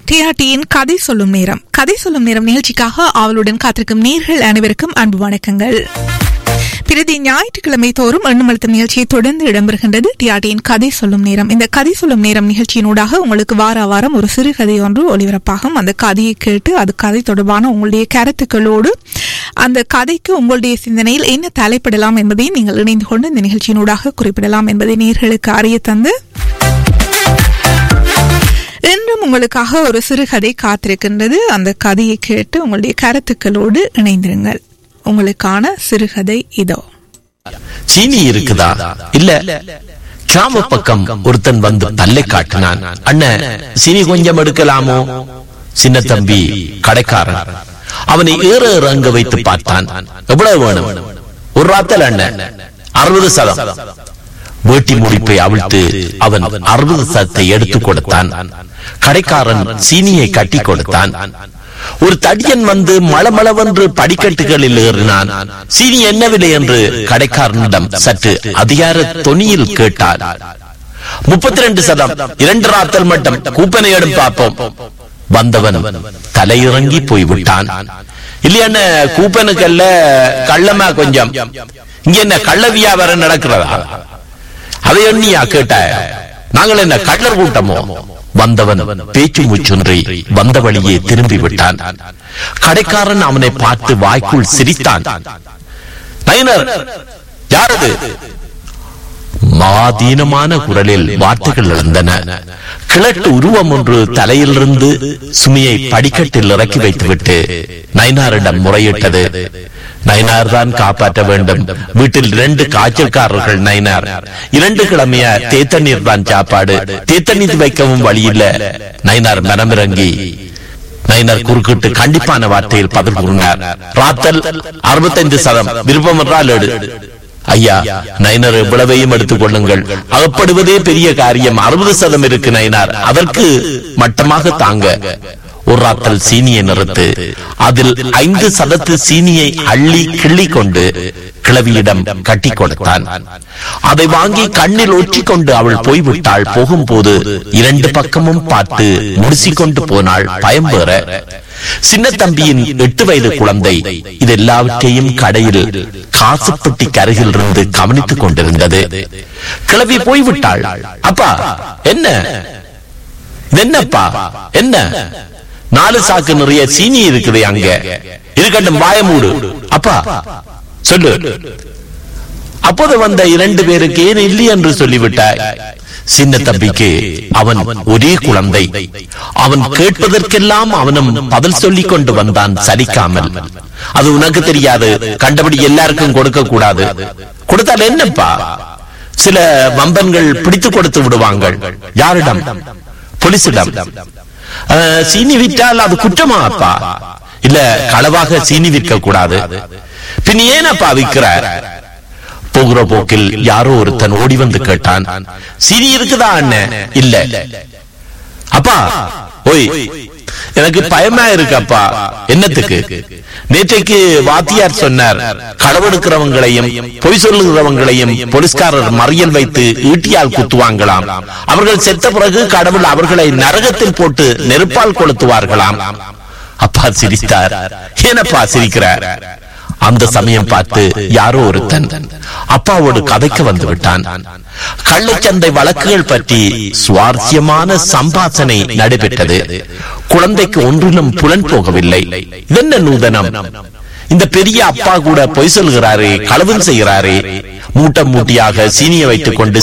டிஆர்டியின் கதை சொல்லும் நேரம் கதை சொல்லும் நேரம் நிகழ்ச்சிக்காக ஆவலுடன் காத்திருக்கும் நேர்கள் அனைவருக்கும் அன்பு வணக்கங்கள் பிரதி ஞாயிற்றுக்கிழமை தோறும் எண்ணுமழுத்தம் நிகழ்ச்சியை தொடர்ந்து இடம்பெறுகின்றது டிஆர்டியின் கதை சொல்லும் நேரம் இந்த கதை சொல்லும் நேரம் நிகழ்ச்சியினூடாக உங்களுக்கு வார வாரம் ஒரு சிறு கதை ஒன்று ஒளிபரப்பாகும் அந்த கதையை கேட்டு அது கதை தொடர்பான உங்களுடைய கருத்துக்களோடு அந்த கதைக்கு உங்களுடைய சிந்தனையில் என்ன தலைப்பிடலாம் என்பதையும் நீங்கள் இணைந்து கொண்டு இந்த நிகழ்ச்சியினூடாக குறிப்பிடலாம் என்பதை நேர்களுக்கு அறிய தந்து இன்றும் உங்களுக்காக ஒரு சிறுகதை காத்திருக்கின்றது அந்த கதையை கேட்டு உங்களுடைய கருத்துக்களோடு இணைந்திருங்கள் உங்களுக்கான சிறுகதை இதோ சீனி இருக்குதா இல்ல கிராம பக்கம் ஒருத்தன் வந்து பல்லை காட்டினான் அண்ணன் சீனி கொஞ்சம் எடுக்கலாமோ சின்ன தம்பி கடைக்காரன் அவனை ஏற இறங்க வைத்து பார்த்தான் எவ்வளவு வேணும் ஒரு ராத்தல் அண்ணன் அறுபது சதம் வேட்டி முடிப்பை அவிழ்த்து அவன் அறுபது சதத்தை எடுத்துக் கொடுத்தான் கடைக்காரன் சீனியை கட்டி கொடுத்தான் ஒரு தடியன் வந்து மளமளவென்று படிக்கட்டுகளில் ஏறினான் சீனி என்ன விலை என்று கடைக்காரனிடம் சற்று அதிகார தொனியில் கேட்டார் முப்பத்தி ரெண்டு சதம் இரண்டு ராத்தல் மட்டும் கூப்பனை எடுத்து பார்ப்போம் வந்தவன் தலையிறங்கி போய்விட்டான் இல்லையான கூப்பனுக்கல்ல கள்ளமா கொஞ்சம் இங்க என்ன கள்ள வியாபாரம் நடக்கிறதா அதை எண்ணியா கேட்ட நாங்கள் என்ன கள்ளர் கூட்டமோ வந்தவன் பேச்சு மூச்சொன்றி வந்த வழியே திரும்பி விட்டான் கடைக்காரன் அவனை பார்த்து வாய்க்குள் சிரித்தான் நயினர் யாரது மாதீனமான குரலில் வார்த்தைகள் இருந்தன கிழட்டு உருவம் ஒன்று தலையிலிருந்து சுமையை படிக்கட்டில் இறக்கி வைத்துவிட்டு நயனாரிடம் முறையிட்டது நயனார் தான் காப்பாற்ற வேண்டும் வீட்டில் இரண்டு காய்ச்சல்காரர்கள் நயனார் இரண்டு கிழமைய தேத்தண்ணீர் தான் சாப்பாடு தேத்தண்ணீர் வைக்கவும் வழி இல்ல நயனார் மனமிறங்கி நயனார் குறுக்கிட்டு கண்டிப்பான வார்த்தையில் பதில் கூறினார் ராத்தல் அறுபத்தைந்து சதம் விருப்பம் என்றால் எடு ஐயா நயனர் எவ்வளவையும் எடுத்துக் கொள்ளுங்கள் அகப்படுவதே பெரிய காரியம் அறுபது சதம் இருக்கு நயனார் அதற்கு மட்டமாக தாங்க ஒரு ராத்தல் சீனியை நிறுத்து அதில் ஐந்து சதத்து சீனியை அள்ளி கிள்ளி கொண்டு கிழவியிடம் கட்டி கொடுத்தான் அதை வாங்கி கண்ணில் ஒற்றிக் கொண்டு அவள் போய்விட்டாள் போகும்போது இரண்டு பக்கமும் பார்த்து முடிசிக்கொண்டு போனாள் பயம் பெற சின்ன தம்பியின் எட்டு வயது குழந்தை இது எல்லாவற்றையும் கடையில் காசுப்பட்டி கருகில் இருந்து கவனித்துக் கொண்டிருந்தது கிளவி போய்விட்டாள் அப்பா என்ன இது என்னப்பா என்ன நாலு சாக்கு நிறைய சீனி இருக்குது அங்க இருக்கட்டும் வாய மூடு அப்பா சொல்லு அப்போது வந்த இரண்டு பேருக்கு ஏன் இல்லை என்று சொல்லிவிட்டாய் சின்ன தம்பிக்கு அவன் ஒரே குழந்தை அவன் கேட்பதற்கெல்லாம் அவனும் பதில் சொல்லிக் கொண்டு வந்தான் சலிக்காமல் அது உனக்கு தெரியாது கண்டபடி எல்லாருக்கும் கொடுக்க கூடாது கொடுத்தால் என்னப்பா சில வம்பன்கள் பிடித்து கொடுத்து விடுவாங்கள் யாரிடம் போலீசிடம் அஹ், சீனி விற்றால் அது குற்றமா அப்பா இல்ல களவாக சீனி விற்க கூடாது பின் ஏனப்பா விற்கிற போகிற போக்கில் யாரோ ஒருத்தன் ஓடி வந்து கேட்டான் சீனி இருக்குதா அண்ணன் இல்ல அப்பா ஓய் எனக்கு பயமா இருக்குப்பா என்னத்துக்கு நேற்றைக்கு வாத்தியார் சொன்னார் களவெடுக்கிறவங்களையும் பொய் சொல்லுகிறவங்களையும் போலீஸ்காரர் மறியல் வைத்து ஈட்டியால் குத்துவாங்களாம் அவர்கள் செத்த பிறகு கடவுள் அவர்களை நரகத்தில் போட்டு நெருப்பால் கொளுத்துவார்களாம் அப்பா சிரித்தார் ஏனப்பா சிரிக்கிறார் அந்த சமயம் பார்த்து யாரோ ஒருத்தன் அப்பாவோடு கதைக்க வந்து விட்டான் கள்ளச்சந்தை வழக்குகள் பற்றி சுவாரஸ்யமான சம்பாசனை நடைபெற்றது குழந்தைக்கு ஒன்றிலும் புலன் போகவில்லை இதென்ன நூதனம் இந்த பெரிய அப்பா கூட பொய் சொல்கிறாரே களவும் செய்கிறாரே மூட்டம் மூட்டியாக சீனியை வைத்துக் கொண்டு